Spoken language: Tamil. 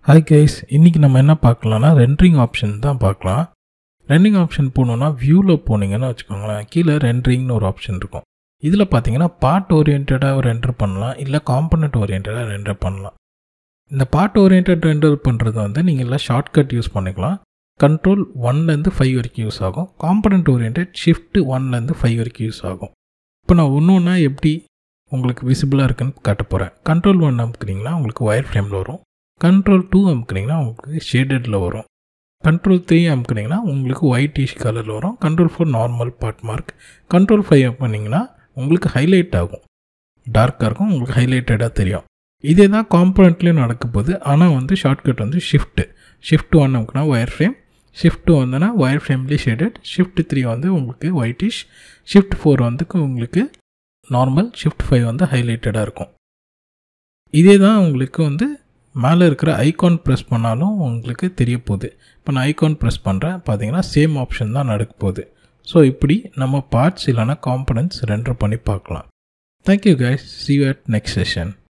ஹாய் கைஸ் இன்றைக்கி நம்ம என்ன பார்க்கலாம்னா ரெண்டரிங் ஆப்ஷன் தான் பார்க்கலாம் ரெண்டரிங் ஆப்ஷன் போகணுன்னா வியூவில் போனீங்கன்னா வச்சுக்கோங்களேன் கீழே ரெண்டரிங்னு ஒரு ஆப்ஷன் இருக்கும் இதில் பார்த்தீங்கன்னா பார்ட் ஓரியன்டாக ரெண்டர் பண்ணலாம் இல்லை காம்பனண்ட் ஓரியன்டாக ரெண்டர் பண்ணலாம் இந்த பார்ட் ஓரியன்ட் ரெண்டர் பண்ணுறது வந்து நீங்கள் எல்லாம் ஷார்ட்கட் யூஸ் பண்ணிக்கலாம் கண்ட்ரோல் ஒன்லேருந்து ஃபைவ் வரைக்கும் யூஸ் ஆகும் காம்பனண்ட் ஓரியன்ட் ஷிஃப்ட் ஒன்லேருந்து ஃபைவ் வரைக்கும் யூஸ் ஆகும் இப்போ நான் ஒன்று ஒன்றா எப்படி உங்களுக்கு விசிபிளாக இருக்குன்னு காட்ட போகிறேன் கண்ட்ரோல் ஒன் அமுக்குனீங்கன்னா உங்களுக்கு ஒயர் ஃப்ரேமில் வரும் கண்ட்ரோல் டூ அமுக்குனீங்கன்னா உங்களுக்கு ஷேடடில் வரும் கண்ட்ரோல் த்ரீ அமுக்குனீங்கன்னா உங்களுக்கு ஒயிட்டிஷ் கலரில் வரும் control four normal part mark control five பண்ணிங்கன்னா உங்களுக்கு ஹைலைட் ஆகும் டார்க்காக இருக்கும் உங்களுக்கு ஹைலைட்டடாக தெரியும் இதே தான் காம்பனண்ட்லேயும் நடக்க போகுது ஆனால் வந்து ஷார்ட்கட் வந்து ஷிஃப்ட்டு ஷிஃப்ட் ஒன் அமுக்குனா ஒயர் ஃப்ரேம் ஷிஃப்ட் டூ வந்தனா ஒயர் ஃப்ரேம்லேயே ஷேடட் ஷிஃப்ட் த்ரீ வந்து உங்களுக்கு ஒயிட்டிஷ் ஷிஃப்ட் ஃபோர் வந்து உங்களுக்கு நார்மல் ஷிஃப்ட் ஃபைவ் வந்து ஹைலைட்டடாக இருக்கும் இதே தான் உங்களுக்கு வந்து மேலே இருக்கிற ஐகான் ப்ரெஸ் பண்ணாலும் உங்களுக்கு தெரிய போகுது இப்போ நான் ஐகான் ப்ரெஸ் பண்ணுறேன் பார்த்தீங்கன்னா சேம் ஆப்ஷன் தான் நடக்க போகுது ஸோ இப்படி நம்ம பார்ட்ஸ் இல்லைனா காம்பனன்ட்ஸ் ரெண்டர் பண்ணி பார்க்கலாம் thank you guys see you at next session